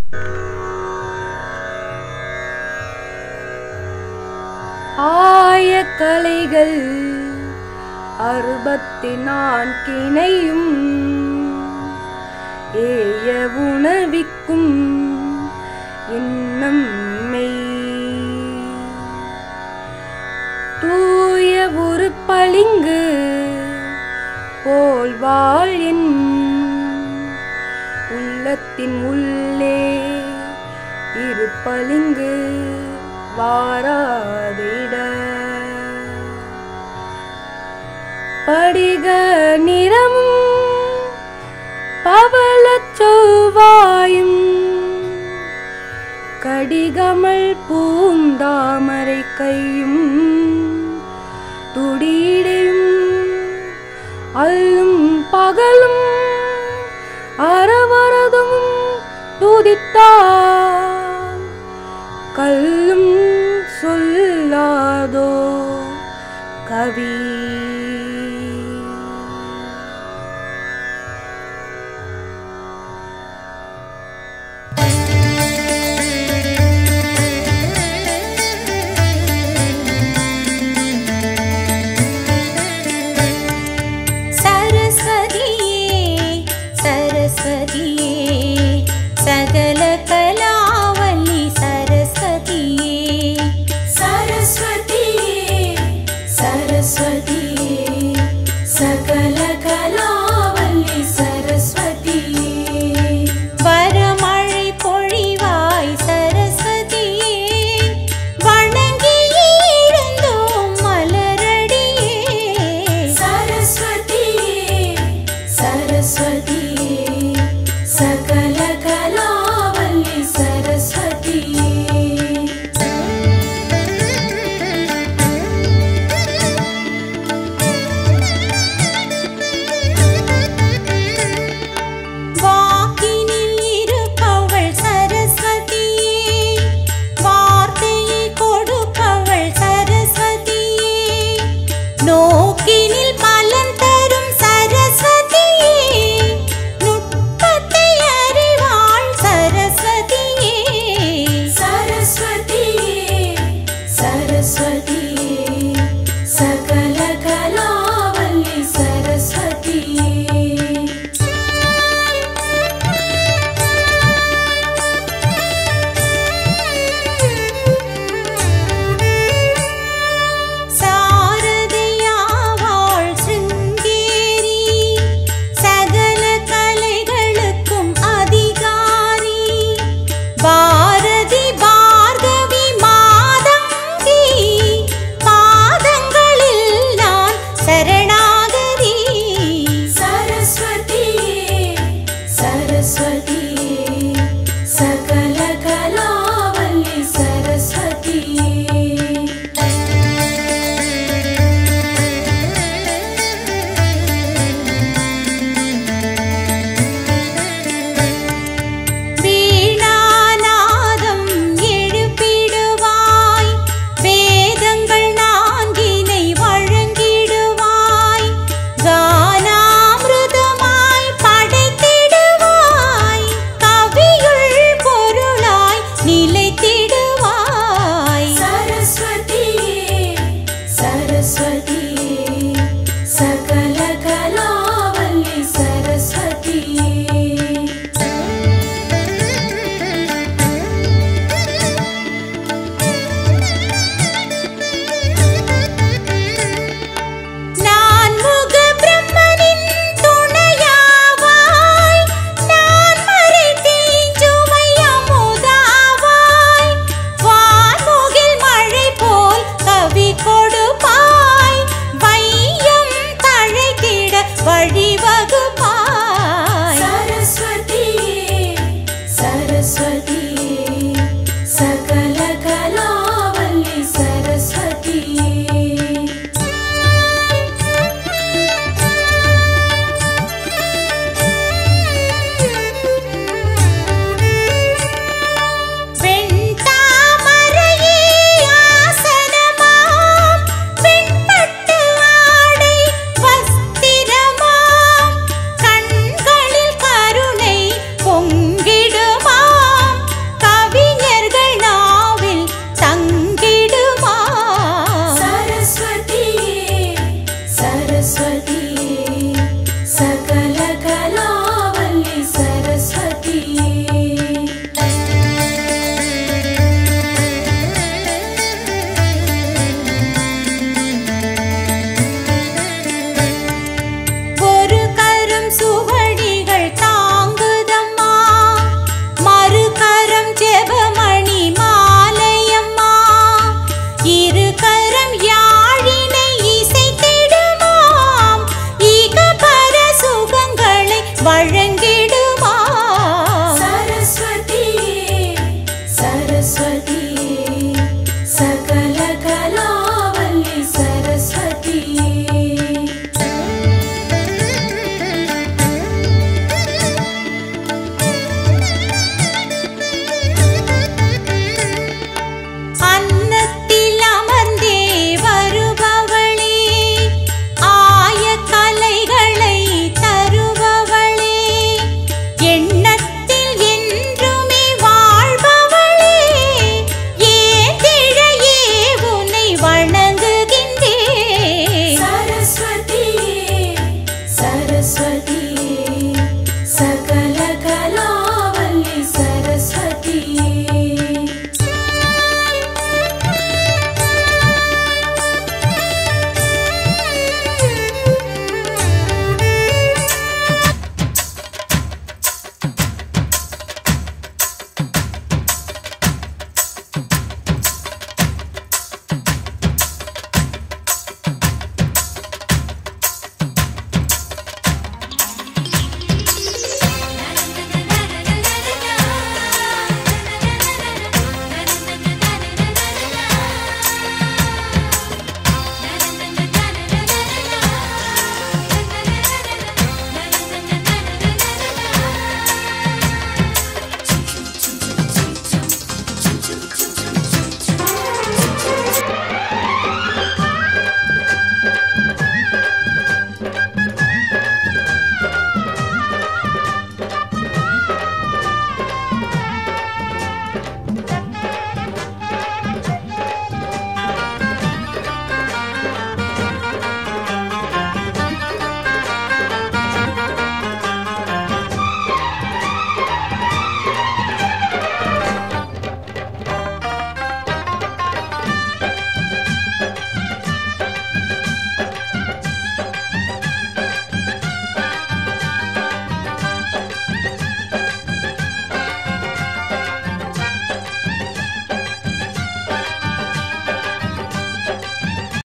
ஆயக்கலைகள் அறுபத்தி நான்கினையும் ஏய உணவிக்கும் இன்னம் மெய் தூய ஒரு பளிங்கு போல் வாழின் உள்ளத்தின் உள்ளே இரு பளிங்கு வாராதிட படிக நிறமும் பவளச் செவ்வாயும் கடிகமல் பூந்தாமரை கையும் துடியிடையும் அல்லும் பகலும் அறவரதும் துதித்தார் கல்லும் சொல்லாதோ கவி சரஸ்வதியே சரஸ்வதியே சகல கலாவல்லி சரஸ்வதியே சரஸ்வதியே சரஸ்வதியே சகல கலாவல்லி சரஸ்வதியே வரமழை பொழிவாய் சரஸ்வதியே வணங்கி எழுந்தோம் மலரடியே சரஸ்வதியே சரஸ்வதியே சகல கலாவல்லி சரஸ்வதியே வாக்கினில் இருப்பவள் சரஸ்வதியே வார்த்தையை கொடுப்பவள் சரஸ்வதியே நோக்கினில் பலன் தரும் சரஸ்வதியே நுட்பத்தை அறிவாள் சரஸ்வதியே சரஸ்வதியே சரஸ்வதியே சகல கலாவல்லி சரஸ்வதியே சாரதியாவாள் சிருங்கேரி சகல கலைகளுக்கும் அதிகாரி பாரதி பார்கவி மாதங்கி பாதங்களில் நான் சரணாகதி சரஸ்வதியே சரஸ்வதியே சகல கலாவல்லி சரஸ்வதியே வீணாநாதம் எழுப்பிடுவாய் வேதங்கள் நான்கினை வழங்கிடுவாய் கானாமிருதமாய் படைத்திடுவாய் கவியுள் பொருளாய் நிலைத்திடுவாய் சரஸ்வதியே சரஸ்வதியே சகல கலாவல்லி சரஸ்வதியே நான் முக பிரம்மனின் துணையாவாய் நான் மறை தீஞ்சுமை அமுதாவாய் வான்முகில் மழை போல் கவி கொடுப்பாய் வையம் தழைத்திட வழிவகுப்பாய் சரஸ்வதியே சரஸ்வதியே